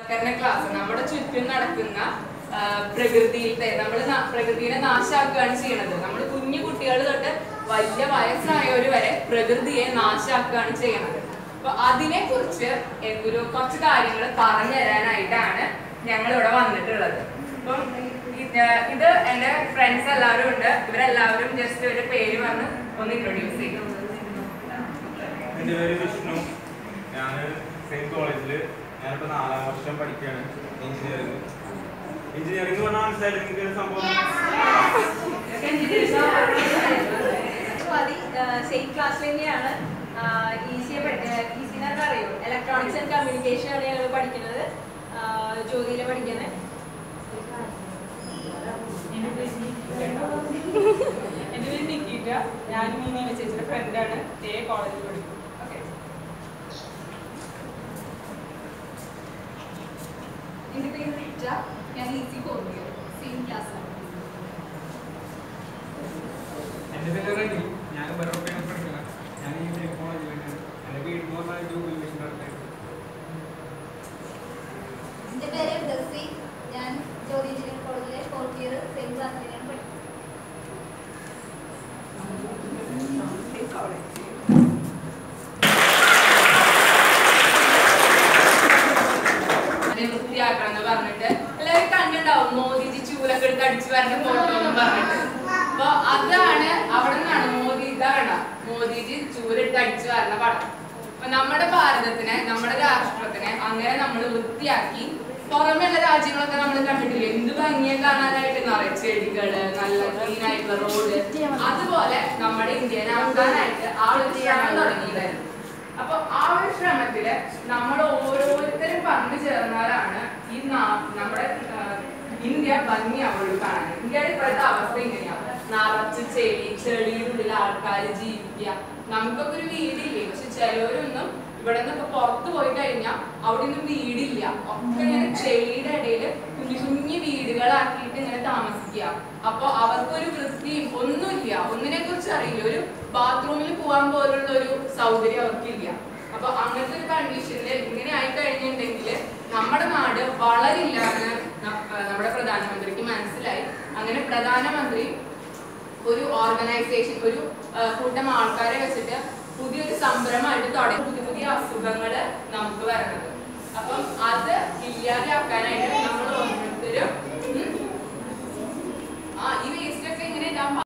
ബോധവൽക്കരണ ക്ലാസ് നമ്മുടെ ചുറ്റും നടക്കുന്ന ആ, പ്രകൃതിയിലത്തെ നമ്മൾ പ്രകൃതിയെ നാശാക്കുകയാണ് ചെയ്യണത് നമ്മൾ കുഞ്ഞു കുട്ടികൾ തൊട്ട് വലിയ വയസ്സായവർ വരെ പ്രകൃതിയെ നാശാക്കുകയാണ് ചെയ്യണത് അപ്പൊ അതിനെ കുറിച്ച് എന്തൊരു കുറച്ച് കാര്യങ്ങൾ പറഞ്ഞു തരാനായിട്ടാണ് ഞങ്ങൾ ഇവിടെ വന്നിട്ടുള്ളത് അപ്പം ഇത് ഇത് എന്റെ ഫ്രണ്ട്സ് എല്ലാവരും ഉണ്ട് ഇവരെല്ലാവരും ജസ്റ്റ് ഒരു പേര് പറഞ്ഞ് ഒന്ന് ഇൻട്രൊഡ്യൂസ് ചെയ്യും എൻ്റെ പേര് വിഷ്ണു ഞാൻ സെയിം കോളേജിൽ ഞാനിപ്പോൾ നാലാം വർഷം പഠിക്കുകയാണ് എഞ്ചിനീയറിംഗ് എഞ്ചിനീയറിംഗ് പറഞ്ഞാൽ മനസ്സിലായില്ല നിങ്ങൾക്ക് ഒരു സംഭവം സ്വാതി സെയിം ക്ലാസ്സിൽ തന്നെയാണ് ഈസിയെ ഈസിനെ അറിയോ ഇലക്ട്രോണിക്സ് ആൻഡ് കമ്മ്യൂണിക്കേഷൻ ആണ് ഞങ്ങൾ പഠിക്കുന്നത് ജ്യോതിയിലെ പഠിക്കുന്നത് എൻ്റെ പേര് നിക്കീറ്റ ഞാൻ ഈ നീന ചേച്ചിയുടെ ഫ്രണ്ടാണ് ഏ കോളേജിൽ പഠിക്കും ഓക്കെ എൻ്റെ പേര് റിറ്റ ഞാൻ ഈസി പോകുന്നത് സെയിം ക്ലാസ്സിലാണ് എൻ്റെ പേര് റെനി ഞാൻ വെറുതെയാണ് പഠിക്കുന്നത് ഞാൻ ഈ സെയിം കോളേജിലാണ് എൻ്റെ വീട് എന്ന് പറഞ്ഞാൽ ജൂബിലി മിഷൻ്റെ അടുത്തായിട്ട് എൻ്റെ പേര് ബ്ലസ്സി ഞാൻ ജ്യോതി എഞ്ചിനീയറിംഗ് കോളേജിലെ ഫോർത്ത് ഇയർ സെയിം ക്ലാസ്സിലാണ് പഠിക്കുന്നത് അതിനെ വൃത്തിയാക്കണം എന്ന് പറഞ്ഞിട്ട് എല്ലാവരും കണ്ടിട്ടുണ്ടാവും മോദിജി ചൂലൊക്കെ എടുത്ത് അടിച്ചു വരേണ്ട ഫോട്ടോ എന്ന് പറഞ്ഞിട്ട് അപ്പൊ അതാണ് അവിടെ നിന്നാണ് മോദി ഇതാണ് മോദിജി ചൂലിട്ട് അടിച്ചു വരണ പടം അപ്പൊ നമ്മുടെ ഭാരതത്തിനെ നമ്മുടെ രാഷ്ട്രത്തിനെ അങ്ങനെ നമ്മൾ വൃത്തിയാക്കി പുറമെയുള്ള രാജ്യങ്ങളൊക്കെ നമ്മൾ കണ്ടിട്ടില്ലേ എന്ത് ഭംഗിയെ കാണാനായിട്ട് നിറയെ ചെടികള് നല്ല ക്ലീൻ ആയിട്ടുള്ള റോഡ് അതുപോലെ നമ്മുടെ ഇന്ത്യനെ ആക്കാനായിട്ട് ആ ഒരു ശ്രമം തുടങ്ങിയതായിരുന്നു അപ്പൊ ആ ഒരു ശ്രമത്തില് നമ്മൾ ഓരോരുത്തരും പങ്കു ചേർന്നാലാണ് ഈ നാ- നമ്മുടെ ആ, ഇന്ത്യ ഭംഗിയാവുള്ളൂ കാണാൻ ഇന്ത്യയുടെ ഇപ്പോഴത്തെ അവസ്ഥ ഇങ്ങനെയാണ് നിറച്ച് ചെളി ചെളിയുടെ ഉള്ളിൽ ആൾക്കാർ ജീവിക്കുക നമുക്കൊക്കെ ഒരു വീടില്ലേ പക്ഷെ ചിലവരൊന്നും ഇവിടെ നിന്നൊക്കെ പുറത്ത് പോയി കഴിഞ്ഞാൽ അവിടെ ഒന്നും വീടില്ല ഒക്കെ ഇങ്ങനെ ചെളിയുടെ ഇടയിൽ കുഞ്ഞു കുഞ്ഞു വീടുകളാക്കിയിട്ട് ഇങ്ങനെ താമസിക്കുക അപ്പൊ അവർക്കൊരു വൃത്തിയും ഒന്നുമില്ല ഒന്നിനെ കുറിച്ച് അറിയില്ല ഒരു ബാത്റൂമിൽ പോകാൻ പോലുള്ള ഒരു സൗകര്യം അവർക്കില്ല അപ്പൊ അങ്ങനത്തെ ഒരു കണ്ടീഷനിൽ ഇങ്ങനെ ആയി കഴിഞ്ഞിട്ടുണ്ടെങ്കിൽ നമ്മുടെ നാട് വളരില്ല എന്ന് ന- ആ, നമ്മുടെ പ്രധാനമന്ത്രിക്ക് മനസ്സിലായി അങ്ങനെ പ്രധാനമന്ത്രി ഒരു ഓർഗനൈസേഷൻ ഒരു ആ, കൂട്ടം ആൾക്കാരെ വെച്ചിട്ട് പുതിയൊരു സംരംഭമായിട്ട് തുടങ്ങി പുതിയ പുതിയ അസുഖങ്ങള് നമുക്ക് വരണത് അപ്പം അത് ഇല്ലാതെയാക്കാനായിട്ട് നമ്മൾ ഓരോരുത്തരും ഉം, ആ ഈ